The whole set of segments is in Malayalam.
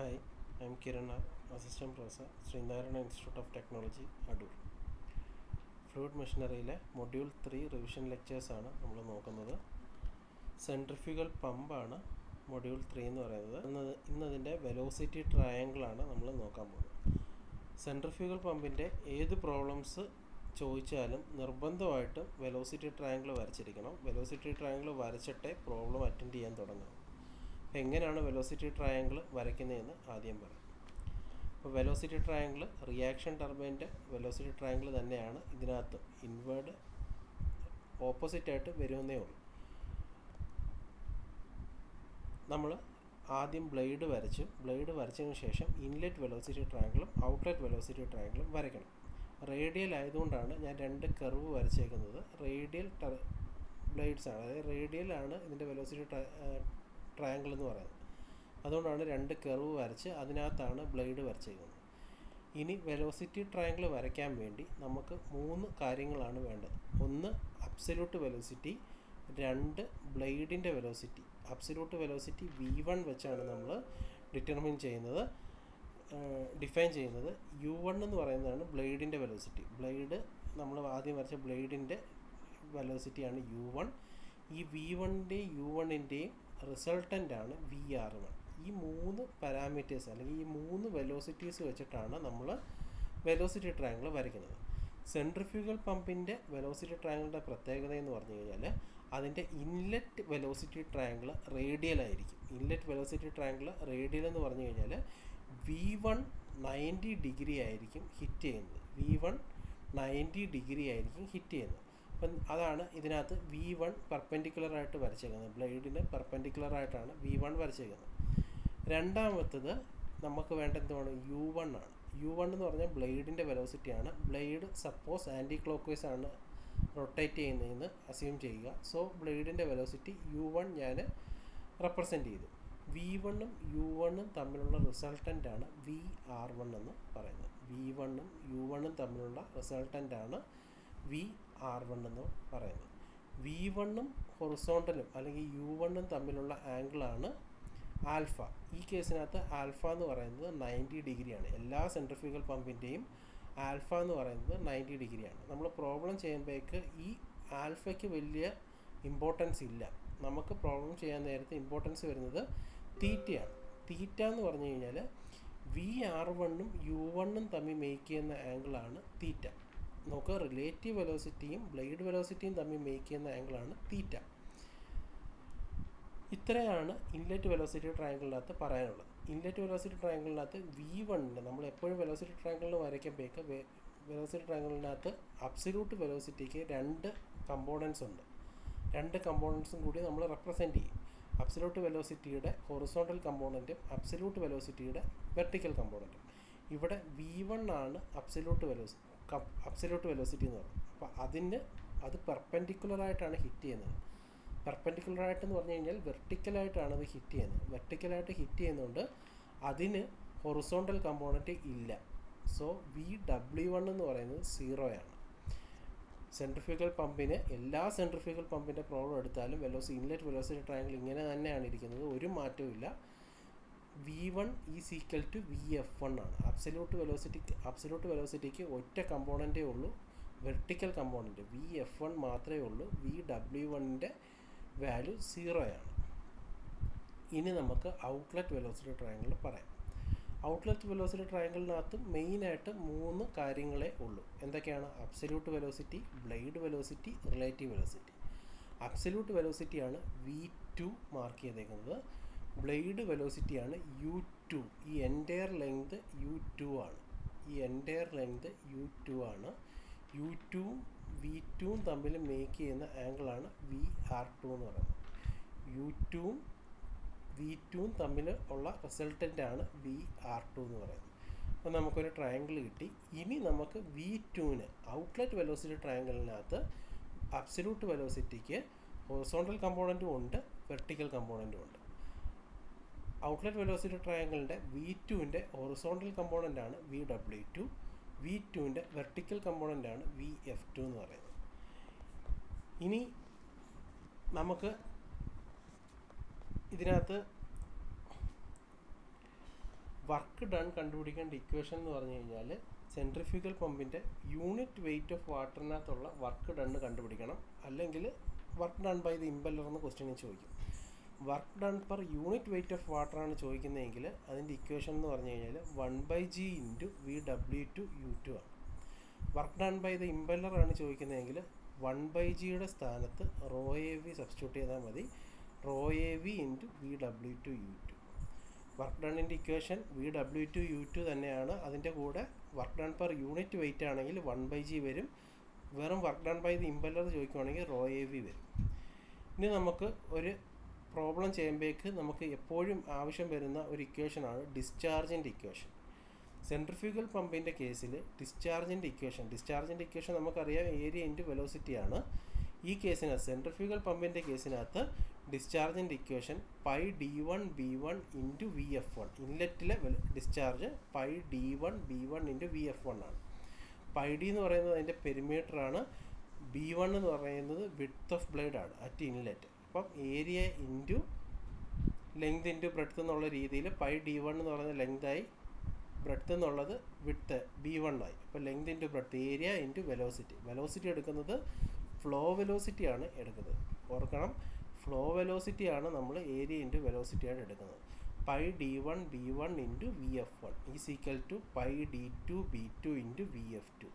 Hi, I'm Kiran R, Assistant Professor, Sree Narayana institute of technology Adoor fluid മെഷീനറിയിലെ മൊഡ്യൂൾ ത്രീ റിവിഷൻ ലെക്ചേഴ്സാണ് നമ്മൾ നോക്കുന്നത് സെൻട്രിഫ്യൂഗൽ പമ്പാണ് മൊഡ്യൂൾ ത്രീ എന്ന് പറയുന്നത് ഇന്ന് ഇന്നതിൻ്റെ വെലോസിറ്റി ട്രയാങ്കിളാണ് നമ്മൾ നോക്കാൻ പോകുന്നത് സെൻട്രിഫ്യൂഗൽ പമ്പിൻ്റെ ഏത് പ്രോബ്ലംസ് ചോദിച്ചാലും നിർബന്ധമായിട്ടും വെലോസിറ്റി ട്രയാങ്കിൾ വരച്ചിരിക്കണം വെലോസിറ്റി ട്രയാങ്കിൾ വരച്ചിട്ടേ പ്രോബ്ലം അറ്റൻഡ് ചെയ്യാൻ തുടങ്ങും എങ്ങനെയാണ് വെലോസിറ്റി ട്രയാങ്കിൾ വരയ്ക്കുന്നതെന്ന് ആദ്യം പറയാം അപ്പോൾ വെലോസിറ്റി ട്രയാങ്കിൾ റിയാക്ഷൻ ടർബൈൻ്റെ വെലോസിറ്റി ട്രയാങ്കിൾ തന്നെയാണ് ഇതിനകത്ത് ഇൻവേർഡ് ഓപ്പോസിറ്റായിട്ട് വരുമെന്നേ ഉള്ളൂ നമ്മൾ ആദ്യം ബ്ലേഡ് വരച്ചു ബ്ലേഡ് വരച്ചതിന് ശേഷം ഇൻലെറ്റ് വെലോസിറ്റി ട്രയാങ്കിളും ഔട്ട്ലെറ്റ് വെലോസിറ്റി ട്രയാങ്കിളും വരയ്ക്കണം റേഡിയൽ ആയതുകൊണ്ടാണ് ഞാൻ രണ്ട് കർവ് വരച്ചേക്കുന്നത് റേഡിയൽ ടർ ബ്ലേഡ്സ് ആണ് അതായത് റേഡിയലാണ് ഇതിൻ്റെ വെലോസിറ്റി ട്രയാങ്കിൾ എന്ന് പറയുന്നത് അതുകൊണ്ടാണ് രണ്ട് കർവ് വരച്ച് അതിനകത്താണ് ബ്ലേഡ് വരച്ചേക്കുന്നത് ഇനി വെലോസിറ്റി ട്രയാങ്കിൾ വരയ്ക്കാൻ വേണ്ടി നമുക്ക് മൂന്ന് കാര്യങ്ങളാണ് വേണ്ടത് ഒന്ന് അബ്സല്യൂട്ട് വെലോസിറ്റി രണ്ട് ബ്ലേഡിൻ്റെ velocity absolute velocity V one വെച്ചാണ് നമ്മൾ ഡിറ്റർമിൻ ചെയ്യുന്നത് ഡിഫൈൻ ചെയ്യുന്നത് യു വൺ എന്ന് പറയുന്നതാണ് ബ്ലേഡിൻ്റെ വെലോസിറ്റി ബ്ലേഡ് നമ്മൾ ആദ്യം വരച്ച ബ്ലേഡിൻ്റെ വെലോസിറ്റിയാണ് യു വൺ ഈ വി വണ്ണിൻ്റെയും യു വണ്ണിൻ്റെയും റിസൾട്ടൻ്റ് ആണ് വി ആർ വൺ ഈ മൂന്ന് പാരാമീറ്റേഴ്സ് അല്ലെങ്കിൽ ഈ മൂന്ന് വെലോസിറ്റീസ് വെച്ചിട്ടാണ് നമ്മൾ വെലോസിറ്റി ട്രയാങ്കിൾ വരയ്ക്കുന്നത് സെൻട്രിഫ്യൂഗൽ പമ്പിൻ്റെ വെലോസിറ്റി ട്രയാങ്കിളിൻ്റെ പ്രത്യേകത എന്ന് പറഞ്ഞു കഴിഞ്ഞാൽ അതിൻ്റെ ഇൻലെറ്റ് വെലോസിറ്റി ട്രയാങ്കിൾ റേഡിയൽ ആയിരിക്കും ഇൻലെറ്റ് വെലോസിറ്റി ട്രയാങ്കിൾ റേഡിയൽ എന്ന് പറഞ്ഞു കഴിഞ്ഞാൽ വി വൺ നയൻറ്റി ഡിഗ്രി ആയിരിക്കും ഹിറ്റ് ചെയ്യുന്നത് വി വൺ നയൻറ്റി ഡിഗ്രി ആയിരിക്കും ഹിറ്റ് ചെയ്യുന്നത് അപ്പം അതാണ് ഇതിനകത്ത് വി വൺ പെർപെൻഡിക്കുലർ ആയിട്ട് വരച്ചേക്കുന്നത് ബ്ലേഡിന് പെർപെൻഡിക്കുലർ ആയിട്ടാണ് വി വൺ വരച്ചേക്കുന്നത് രണ്ടാമത്തത് നമുക്ക് വേണ്ട എന്തുമാണ് യു വൺ ആണ് യു വൺ എന്ന് പറഞ്ഞാൽ ബ്ലേഡിൻ്റെ വെലോസിറ്റിയാണ് blade suppose anticlockwise ആണ് റൊട്ടേറ്റ് ചെയ്യുന്നതെന്ന് അസ്യൂം ചെയ്യുക സോ ബ്ലേഡിൻ്റെ വെലോസിറ്റി യു വൺ ഞാൻ റെപ്രസെൻ്റ് ചെയ്തു വി വണ്ണും യു വണ്ണും തമ്മിലുള്ള റിസൾട്ടൻ്റ് ആണ് വി ആർ വൺ എന്ന് പറയുന്നത് വി വണ്ണും യു വണ്ണും തമ്മിലുള്ള റിസൾട്ടൻ്റ് ആണ് വി ആർ വൺ എന്ന് പറയുന്നത് വി വണ്ണും ഹൊറിസോണ്ടലും അല്ലെങ്കിൽ യു വണ്ണും തമ്മിലുള്ള ആംഗിളാണ് ആൽഫ ഈ കേസിനകത്ത് ആൽഫ എന്ന് പറയുന്നത് നയൻറ്റി ഡിഗ്രിയാണ് എല്ലാ സെൻട്രിഫ്യൂഗൽ പമ്പിൻ്റെയും ആൽഫ എന്ന് പറയുന്നത് നയൻറ്റി ഡിഗ്രിയാണ് നമ്മൾ പ്രോബ്ലം ചെയ്യുമ്പോഴേക്ക് ഈ ആൽഫയ്ക്ക് വലിയ ഇമ്പോർട്ടൻസ് ഇല്ല നമുക്ക് പ്രോബ്ലം ചെയ്യാൻ നേരത്തെ ഇമ്പോർട്ടൻസ് വരുന്നത് തീറ്റയാണ് തീറ്റ എന്ന് പറഞ്ഞു കഴിഞ്ഞാൽ വി ആർ വണ്ണും യു വണ്ണും തമ്മിൽ മേക്ക് ചെയ്യുന്ന ആംഗിളാണ് തീറ്റ നമുക്ക് റിലേറ്റീവ് വെലോസിറ്റിയും ബ്ലേഡ് വെലോസിറ്റിയും തമ്മിൽ മേക്ക് ചെയ്യുന്ന ആംഗിളാണ് തീറ്റ ഇത്രയാണ് ഇൻലെറ്റ് വെലോസിറ്റി ട്രയാങ്കിളിനകത്ത് പറയാനുള്ളത് ഇൻലെറ്റ് വെലോസിറ്റി ട്രയാങ്കിളിനകത്ത് വി വണ്ണിന് നമ്മൾ എപ്പോഴും വെലോസിറ്റി ട്രയാങ്കിളിന് വരയ്ക്കുമ്പോഴേക്ക് വെലോസിറ്റി ട്രയാങ്കിളിനകത്ത് അബ്സല്യൂട്ട് വെലോസിറ്റിക്ക് രണ്ട് കമ്പോണൻസ് ഉണ്ട് രണ്ട് കമ്പോണൻസും കൂടി നമ്മൾ റെപ്രസെൻ്റ് ചെയ്യും അബ്സല്യൂട്ട് വെലോസിറ്റിയുടെ ഹൊറിസോണ്ടൽ കമ്പോണൻറ്റും അബ്സല്യൂട്ട് വെലോസിറ്റിയുടെ വെർട്ടിക്കൽ കമ്പോണൻറ്റും ഇവിടെ വി വൺ ആണ് അബ്സല്യൂട്ട് വെലോസി അബ്സല്യൂട്ട് വെലോസിറ്റി എന്ന് പറയുന്നത് അപ്പോൾ അതിന് അത് പെർപെൻഡിക്കുലറായിട്ടാണ് ഹിറ്റ് ചെയ്യുന്നത് പെർപെൻഡിക്കുലറായിട്ട് എന്ന് പറഞ്ഞു കഴിഞ്ഞാൽ വെർട്ടിക്കലായിട്ടാണ് അത് ഹിറ്റ് ചെയ്യുന്നത് വെർട്ടിക്കലായിട്ട് ഹിറ്റ് ചെയ്യുന്നതുകൊണ്ട് അതിന് ഹൊറിസോണ്ടൽ കമ്പോണൻറ്റ് ഇല്ല സോ വി ഡബ്ല്യു വൺ എന്ന് പറയുന്നത് സീറോയാണ് സെൻട്രിഫ്യൂഗൽ പമ്പിന് എല്ലാ സെൻട്രിഫ്യൂഗൽ പമ്പിൻ്റെ പ്രോബ്ലം എടുത്താലും വെലോസി ഇൻലെറ്റ് വെലോസിറ്റി ട്രയാങ്കിൾ ഇങ്ങനെ തന്നെയാണ് ഇരിക്കുന്നത് ഒരു മാറ്റവും ഇല്ല V one is equal to V F one ആണ് അബ്സല്യൂട്ട് വെലോസിറ്റിക്ക് അബ്സല്യൂട്ട് വെലോസിറ്റിക്ക് ഒറ്റ കമ്പോണൻറ്റേ ഉള്ളൂ vertical component V F one മാത്രമേ ഉള്ളൂ വി ഡബ്ല്യു വണ്ണിൻ്റെ വാല്യൂ സീറോയാണ് ഇനി നമുക്ക് ഔട്ട്ലെറ്റ് വെലോസിറ്റി ട്രയാങ്കിൾ പറയാം ഔട്ട്ലെറ്റ് വെലോസിറ്റി ട്രയാങ്കിളിനകത്ത് മെയിനായിട്ട് മൂന്ന് കാര്യങ്ങളേ ഉള്ളൂ എന്തൊക്കെയാണ് absolute velocity blade velocity relative velocity absolute വെലോസിറ്റിയാണ് വി ടു മാർക്ക് ചെയ്തേക്കുന്നത് ബ്ലേഡ് വെലോസിറ്റിയാണ് യു ടു ഈ എൻറ്റയർ ലെങ്ത് യു ടു ആണ് ഈ എൻറ്റയർ ലെങ്ത് യു ടു ആണ് യു ടുവും വി ടുവും തമ്മിൽ മേക്ക് ചെയ്യുന്ന ആംഗിളാണ് വി ആർ ടു എന്ന് പറയുന്നത് യു ടുവും വി ടുവും തമ്മിൽ ഉള്ള റിസൾട്ടൻ്റ് ആണ് വി ആർ ടു എന്ന് പറയുന്നത് അപ്പോൾ നമുക്കൊരു ട്രയാങ്കിൾ കിട്ടി ഇനി നമുക്ക് വി ടുവിന് ഔട്ട്ലെറ്റ് വെലോസിറ്റി ട്രയാങ്കിളിനകത്ത് അബ്സല്യൂട്ട് വെലോസിറ്റിക്ക് ഹൊറിസോണ്ടൽ കമ്പോണൻറ്റും ഉണ്ട് വെർട്ടിക്കൽ കമ്പോണൻറ്റും ഉണ്ട് ഔട്ട്ലെറ്റ് വെലോസിറ്റി ട്രയാങ്കിളിൻ്റെ വി ടുവിൻ്റെ ഹൊറിസോണ്ടൽ കമ്പോണൻ്റ് ആണ് വി ഡബ്ല്യു ടു വി ടുവിൻ്റെ വെർട്ടിക്കൽ കമ്പോണൻ്റ് ആണ് വി എഫ് ടു എന്ന് പറയുന്നത് ഇനി നമുക്ക് ഇതിനകത്ത് വർക്ക് ഡൺ കണ്ടുപിടിക്കേണ്ട ഇക്വേഷൻ എന്ന് പറഞ്ഞു കഴിഞ്ഞാൽ സെൻട്രിഫ്യൂഗൽ പമ്പിൻ്റെ യൂണിറ്റ് വെയിറ്റ് ഓഫ് വാട്ടറിനകത്തുള്ള വർക്ക് ഡണ്ണ് കണ്ടുപിടിക്കണം അല്ലെങ്കിൽ work done by the impeller എന്ന് ക്വസ്റ്റ്യനിൽ ചോദിക്കും work done per unit weight of വാട്ടറാണ് ചോദിക്കുന്നതെങ്കിൽ അതിൻ്റെ ഇക്വേഷൻ എന്ന് പറഞ്ഞു കഴിഞ്ഞാൽ one by G into V W two U two ആണ് work done by the impeller ആണ് ചോദിക്കുന്നതെങ്കിൽ വൺ ബൈ ജിയുടെ സ്ഥാനത്ത് റോ എ വി സബ്സ്റ്റിറ്റ്യൂട്ട് ചെയ്താൽ മതി rho A V into V W two U two work ഡണ്ണിൻ്റെ equation V W two U two തന്നെയാണ് അതിൻ്റെ കൂടെ work done per unit weight ആണെങ്കിൽ വൺ ബൈ ജി വരും വെറും work done by the impeller ചോദിക്കുവാണെങ്കിൽ റോ എ വി വരും ഇനി നമുക്ക് ഒരു പ്രോബ്ലം ചെയ്യുമ്പോഴേക്ക് നമുക്ക് എപ്പോഴും ആവശ്യം വരുന്ന ഒരു ഇക്വേഷനാണ് ഡിസ്ചാർജിൻ്റെ ഇക്വേഷൻ സെൻട്രിഫ്യൂഗൽ പമ്പിൻ്റെ കേസിൽ ഡിസ്ചാർജിൻ്റെ ഇക്വേഷൻ ഡിസ്ചാർജിൻ്റെ ഇക്വേഷൻ നമുക്കറിയാം ഏരിയ ഇൻറ്റു വെലോസിറ്റി ആണ് ഈ കേസിനകത്ത് സെൻട്രിഫ്യൂഗൽ പമ്പിൻ്റെ കേസിനകത്ത് ഡിസ്ചാർജിൻ്റെ equation pi D one B one into V F one ഇൻലെറ്റിലെ discharge pi D one B one into V F one ആണ് പൈ ഡി എന്ന് പറയുന്നത് അതിൻ്റെ പെരിമീറ്റർ ആണ് ബി വൺ എന്ന് പറയുന്നത് വിഡ്ത്ത് ഓഫ് ബ്ലേഡ് ആണ് അറ്റ് ഇൻലെറ്റ് അപ്പം area into length into breadth എന്നുള്ള രീതിയിൽ പൈ ഡി വൺ എന്ന് പറയുന്ന ലെങ്തായി ബ്രെഡ്ത്ത് എന്നുള്ളത് വിഡ്ത്ത് ബി വൺ ആയി അപ്പോൾ length into breadth area into velocity velocity എടുക്കുന്നത് ഫ്ലോ വെലോസിറ്റി ആണ് എടുക്കുന്നത് ഓർക്കണം ഫ്ലോ വെലോസിറ്റി ആണ് നമ്മൾ ഏരിയ ഇൻറ്റു വെലോസിറ്റി ആണ് എടുക്കുന്നത് pi D one B one into V F one is equal to pi D two B two into V F two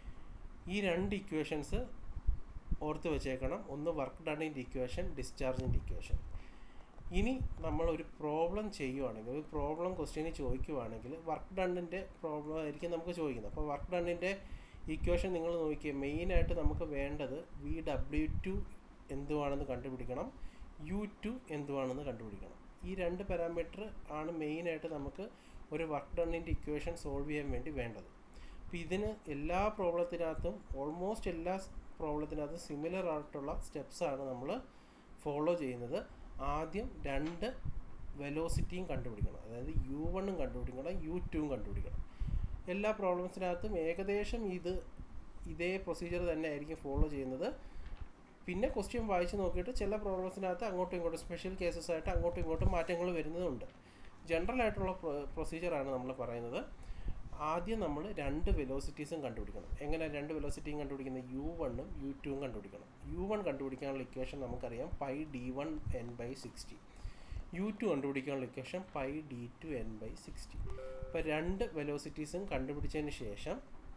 ഈ രണ്ട് ഇക്വേഷൻസ് ഓർത്ത് വെച്ചേക്കണം ഒന്ന് വർക്ക് ഡണ്ണിൻ്റെ ഇക്വേഷൻ ഡിസ്ചാർജിൻ്റെ ഇക്വേഷൻ ഇനി നമ്മൾ ഒരു പ്രോബ്ലം ചെയ്യുവാണെങ്കിൽ ഒരു പ്രോബ്ലം ക്വസ്റ്റ്യന് ചോദിക്കുവാണെങ്കിൽ വർക്ക് ഡണ്ണിൻ്റെ പ്രോബ്ലം ആയിരിക്കും നമുക്ക് ചോദിക്കുന്നത് അപ്പോൾ വർക്ക് ഡണ്ണിൻ്റെ ഇക്വേഷൻ നിങ്ങൾ നോക്കിയാൽ മെയിനായിട്ട് നമുക്ക് വേണ്ടത് വി ഡബ്ല്യു ടു എന്തുവാണെന്ന് കണ്ടുപിടിക്കണം യു ടു എന്തുവാണെന്ന് കണ്ടുപിടിക്കണം ഈ രണ്ട് പാരാമീറ്റർ ആണ് മെയിനായിട്ട് നമുക്ക് ഒരു വർക്ക് ഡണ്ണിൻ്റെ ഇക്വേഷൻ സോൾവ് ചെയ്യാൻ വേണ്ടി വേണ്ടത് അപ്പോൾ ഇതിന് എല്ലാ പ്രോബ്ലത്തിനകത്തും ഓൾമോസ്റ്റ് എല്ലാ പ്രോബ്ലത്തിനകത്തും സിമിലർ ആയിട്ടുള്ള സ്റ്റെപ്സാണ് നമ്മൾ ഫോളോ ചെയ്യുന്നത് ആദ്യം രണ്ട് വെലോസിറ്റിയും കണ്ടുപിടിക്കണം അതായത് യു വണ്ണും കണ്ടുപിടിക്കണം യു ടുവും കണ്ടുപിടിക്കണം എല്ലാ പ്രോബ്ലംസിനകത്തും ഏകദേശം ഇത് ഇതേ പ്രൊസീജിയർ തന്നെ ആയിരിക്കും ഫോളോ ചെയ്യുന്നത് പിന്നെ ക്വസ്റ്റ്യൻ വായിച്ച് നോക്കിയിട്ട് ചില പ്രോബ്ലംസിനകത്ത് അങ്ങോട്ടും ഇങ്ങോട്ടും സ്പെഷ്യൽ കേസസ് ആയിട്ട് അങ്ങോട്ടും ഇങ്ങോട്ടും മാറ്റങ്ങൾ വരുന്നതുണ്ട് ജനറൽ ആയിട്ടുള്ള പ്രൊസീജിയറാണ് നമ്മൾ പറയുന്നത് ആദ്യം നമ്മൾ രണ്ട് വെലോസിറ്റീസും കണ്ടുപിടിക്കണം എങ്ങനെ രണ്ട് വെലോസിറ്റിയും കണ്ടുപിടിക്കുന്നത് യു വണ്ണും യു ടുവും കണ്ടുപിടിക്കണം യു വൺ കണ്ടുപിടിക്കാനുള്ള ഇക്വേഷൻ നമുക്കറിയാം pi D one N by sixty U two കണ്ടുപിടിക്കാനുള്ള equation pi D two N by sixty അപ്പോൾ രണ്ട് വെലോസിറ്റീസും കണ്ടുപിടിച്ചതിന് ശേഷം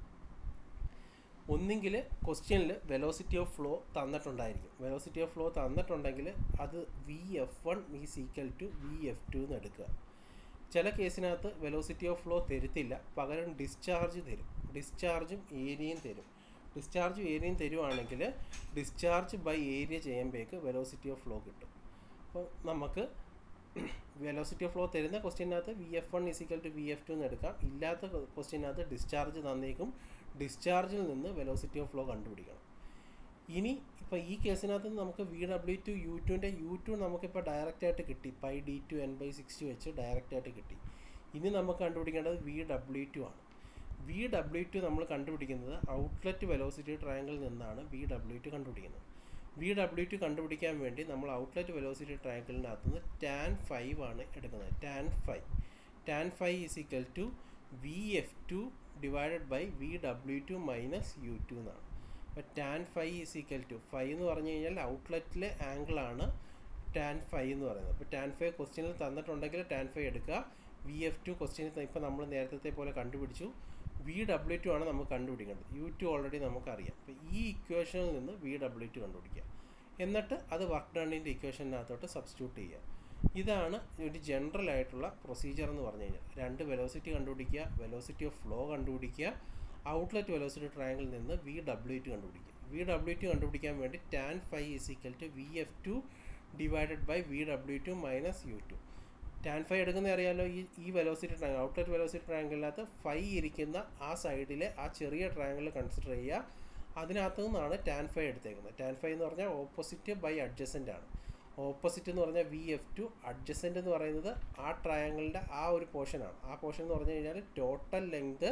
ഒന്നെങ്കിൽ ക്വസ്റ്റ്യനിൽ വെലോസിറ്റി ഓഫ് ഫ്ലോ തന്നിട്ടുണ്ടായിരിക്കും വെലോസിറ്റി ഓഫ് ഫ്ലോ തന്നിട്ടുണ്ടെങ്കിൽ അത് V F one is equal to V F two എന്ന് എടുക്കുക ചില കേസിനകത്ത് വെലോസിറ്റി ഓഫ് ഫ്ലോ തരുത്തില്ല പകരം ഡിസ്ചാർജ് തരും ഡിസ്ചാർജും ഏരിയയും തരും ഡിസ്ചാർജും ഏരിയയും തരുവാണെങ്കിൽ discharge by area ചെയ്യുമ്പോഴേക്ക് velocity of flow കിട്ടും അപ്പോൾ നമുക്ക് വെലോസിറ്റി ഓഫ് ഫ്ലോ തരുന്ന ക്വസ്റ്റ്യനകത്ത് V F one is equal to V F two എന്ന് എടുക്കാം ഇല്ലാത്ത ക്വസ്റ്റ്യനകത്ത് ഡിസ്ചാർജ് തന്നേക്കും ഡിസ്ചാർജിൽ നിന്ന് വെലോസിറ്റി ഓഫ് ഫ്ലോ കണ്ടുപിടിക്കണം ഇനി ഇപ്പോൾ ഈ കേസിനകത്ത് നമുക്ക് വി ഡബ്ല്യു ടു യു ടുവിൻ്റെ യു ടു നമുക്കിപ്പോൾ ഡയറക്റ്റ് ആയിട്ട് കിട്ടി pi D two N by sixty വെച്ച് ഡയറക്റ്റ് ആയിട്ട് കിട്ടി ഇനി നമുക്ക് കണ്ടുപിടിക്കേണ്ടത് വി ഡബ്ല്യു ടു ആണ് വി ഡബ്ല്യു ടു നമ്മൾ കണ്ടുപിടിക്കുന്നത് ഔട്ട്ലെറ്റ് വെലോസിറ്റി ട്രയാങ്കിളിൽ നിന്നാണ് വി ഡബ്ല്യു ടു കണ്ടുപിടിക്കുന്നത് വി ഡബ്ല്യു ടു കണ്ടുപിടിക്കാൻ വേണ്ടി നമ്മൾ ഔട്ട്ലെറ്റ് വെലോസിറ്റി ട്രയാങ്കിളിനകത്ത് നിന്ന് ടാൻ ഫൈവ് ആണ് എടുക്കുന്നത് tan five tan five is equal to V F two divided by V W two minus U two എന്നാണ് അപ്പോൾ tan five is equal to five എന്ന് പറഞ്ഞു കഴിഞ്ഞാൽ ഔട്ട്ലെറ്റിലെ ആംഗിളാണ് ടാൻ ഫൈവ് എന്ന് പറയുന്നത് അപ്പോൾ ടാൻ ഫൈവ് ക്വസ്റ്റ്യനിൽ തന്നിട്ടുണ്ടെങ്കിൽ ടാൻ ഫൈവ് എടുക്കുക വി എഫ് ടു ക്വസ്റ്റ്യനിൽ ഇപ്പോൾ നമ്മൾ നേരത്തെ പോലെ കണ്ടുപിടിച്ചു വി ഡബ്ല്യു ടു ആണ് നമുക്ക് കണ്ടുപിടിക്കേണ്ടത് യു ടു ഓൾറെഡി നമുക്കറിയാം അപ്പോൾ ഈ ഇക്വേഷനിൽ നിന്ന് വി ഡബ്ല്യു ടു കണ്ടുപിടിക്കുക എന്നിട്ട് അത് വർക്ക് ഡണ്ണിൻ്റെ ഇക്വേഷനകത്തോട്ട് സബ്സ്റ്റിറ്റ്യൂട്ട് ചെയ്യുക ഇതാണ് ഒരു ജനറൽ ആയിട്ടുള്ള പ്രൊസീജിയർ എന്ന് പറഞ്ഞു കഴിഞ്ഞാൽ രണ്ട് വെലോസിറ്റി കണ്ടുപിടിക്കുക വെലോസിറ്റി ഓഫ് ഫ്ലോ കണ്ടുപിടിക്കുക ഔട്ട്ലെറ്റ് വെലോസിറ്റി ട്രയാങ്കിളിൽ നിന്ന് വി ഡബ്ല്യു ടു കണ്ടുപിടിക്കുക വി ഡബ്ല്യു ടു കണ്ടുപിടിക്കാൻ വേണ്ടി tan five is equal to V F two divided by V W two minus U two tan five എടുക്കുന്ന അറിയാലോ ഈ ഈ വെലോസിറ്റി ട്രയാങ്കിൾ ഔട്ട്ലെറ്റ് വെലോസിറ്റി ട്രയാങ്കിളിനകത്ത് ഫൈവ് ഇരിക്കുന്ന ആ സൈഡിലെ ആ ചെറിയ ട്രയാങ്കിൾ കൺസിഡർ ചെയ്യുക അതിനകത്ത് നിന്നാണ് ടാൻ ഫൈവ് എടുത്തേക്കുന്നത് ടാൻ ഫൈവ് എന്ന് പറഞ്ഞാൽ ഓപ്പോസിറ്റ് ബൈ അഡ്ജസൻ്റ് ആണ് ഓപ്പോസിറ്റ് എന്ന് പറഞ്ഞാൽ വി എഫ് ടു അഡ്ജസൻ്റ് എന്ന് പറയുന്നത് ആ ട്രയാങ്കിളിൻ്റെ ആ ഒരു പോർഷനാണ് ആ പോർഷൻ എന്ന് പറഞ്ഞു കഴിഞ്ഞാൽ total length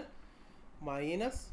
minus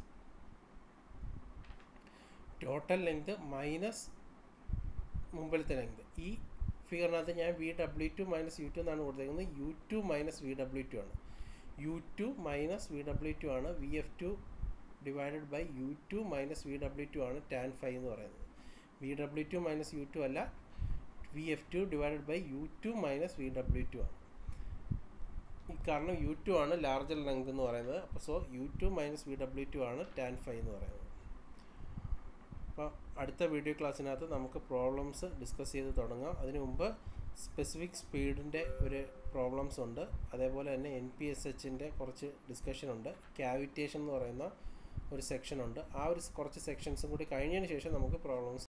total length minus മുമ്പിലത്തെ ലെങ്ത് ഈ ഫിഗറിനകത്ത് ഞാൻ V W two minus U two എന്നാണ് കൊടുത്തേക്കുന്നത് U two minus V W two ആണ് U two minus V W two ആണ് V F two divided by U two minus V W two ആണ് ടാൻ ഫൈവ് എന്ന് പറയുന്നത് V W two minus U two അല്ല V F two divided by U two minus V W two ആണ് ഈ കാരണം യു ടു ആണ് ലാർജർ ലെങ്ത് എന്ന് പറയുന്നത് അപ്പോൾ so U two minus V W two ആണ് ടാൻ ഫൈവ് എന്ന് പറയുന്നത് അപ്പോൾ അടുത്ത വീഡിയോ ക്ലാസ്സിനകത്ത് നമുക്ക് പ്രോബ്ലംസ് ഡിസ്കസ് ചെയ്ത് തുടങ്ങാം അതിനു മുമ്പ് സ്പെസിഫിക് സ്പീഡിൻ്റെ ഒരു പ്രോബ്ലംസ് ഉണ്ട് അതേപോലെ തന്നെ എൻ പി എസ് എച്ചിൻ്റെ കുറച്ച് ഡിസ്കഷൻ ഉണ്ട് ക്യാവിറ്റേഷൻ എന്ന് പറയുന്ന ഒരു സെക്ഷൻ ഉണ്ട് ആ ഒരു കുറച്ച് സെക്ഷൻസും കൂടി കഴിഞ്ഞതിന് ശേഷം നമുക്ക് പ്രോബ്ലംസ്